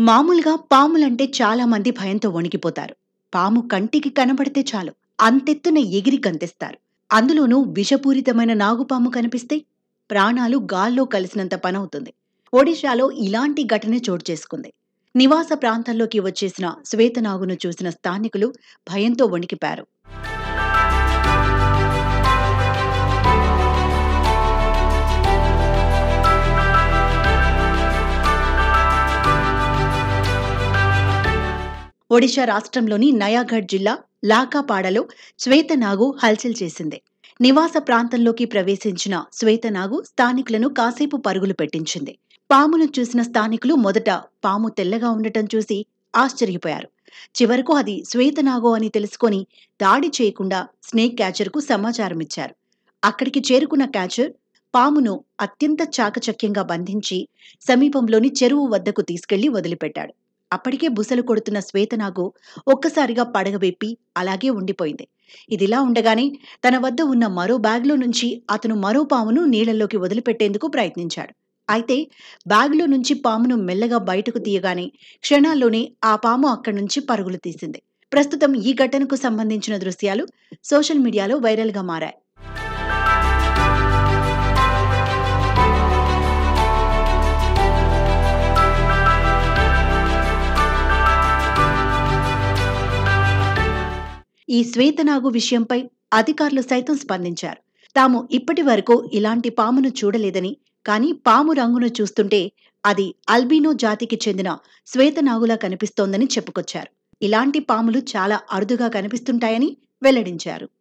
మామూలుగా పాములంటే చాలా మంది భయంతో వణికిపోతారు పాము కంటికి కనబడితే చాలు అంతెత్తున ఎగిరి గంతేస్తారు అందులోనూ విషపూరితమైన నాగుపాము కనిపిస్తే ప్రాణాలు గాల్లో కలిసినంత పనవుతుంది ఒడిశాలో ఇలాంటి ఘటన చోటు చేసుకుంది నివాస ప్రాంతాల్లోకి వచ్చేసిన శ్వేతనాగును చూసిన స్థానికులు భయంతో వణికిపారు ఒడిశా రాష్ట్రంలోని నయాగఢ్ జిల్లా లాకాపాడలో శ్వేతనాగు హల్చల్ చేసింది నివాస ప్రాంతంలోకి ప్రవేశించిన శ్వేతనాగు స్థానికులను కాసేపు పరుగులు పెట్టించింది పామును చూసిన స్థానికులు మొదట పాము తెల్లగా ఉండటం చూసి ఆశ్చర్యపోయారు చివరకు అది శ్వేతనాగు అని తెలుసుకొని దాడి చేయకుండా స్నేక్ క్యాచర్కు సమాచారం ఇచ్చారు అక్కడికి చేరుకున్న క్యాచర్ పామును అత్యంత చాకచక్యంగా బంధించి సమీపంలోని చెరువు వద్దకు తీసుకెళ్లి వదిలిపెట్టాడు అప్పటికే బుసలు కొడుతున్న శ్వేతనాగు ఒక్కసారిగా పడగబెప్పి అలాగే ఉండిపోయింది ఇదిలా ఉండగానే తన వద్ద ఉన్న మరో బ్యాగ్లో నుంచి అతను మరో పామును నీళ్లలోకి వదిలిపెట్టేందుకు ప్రయత్నించాడు అయితే బ్యాగులో నుంచి పామును మెల్లగా బయటకు తీయగానే క్షణాల్లోనే ఆ పాము అక్కడి నుంచి పరుగులు తీసింది ప్రస్తుతం ఈ ఘటనకు సంబంధించిన దృశ్యాలు సోషల్ మీడియాలో వైరల్గా మారాయి ఈ శ్వేతనాగు విషయంపై అధికారులు సైతం స్పందించారు తాము ఇప్పటి వరకు ఇలాంటి పామును చూడలేదని కానీ పాము రంగును చూస్తుంటే అది అల్బీనో జాతికి చెందిన శ్వేతనాగులా కనిపిస్తోందని చెప్పుకొచ్చారు ఇలాంటి పాములు చాలా అరుదుగా కనిపిస్తుంటాయని వెల్లడించారు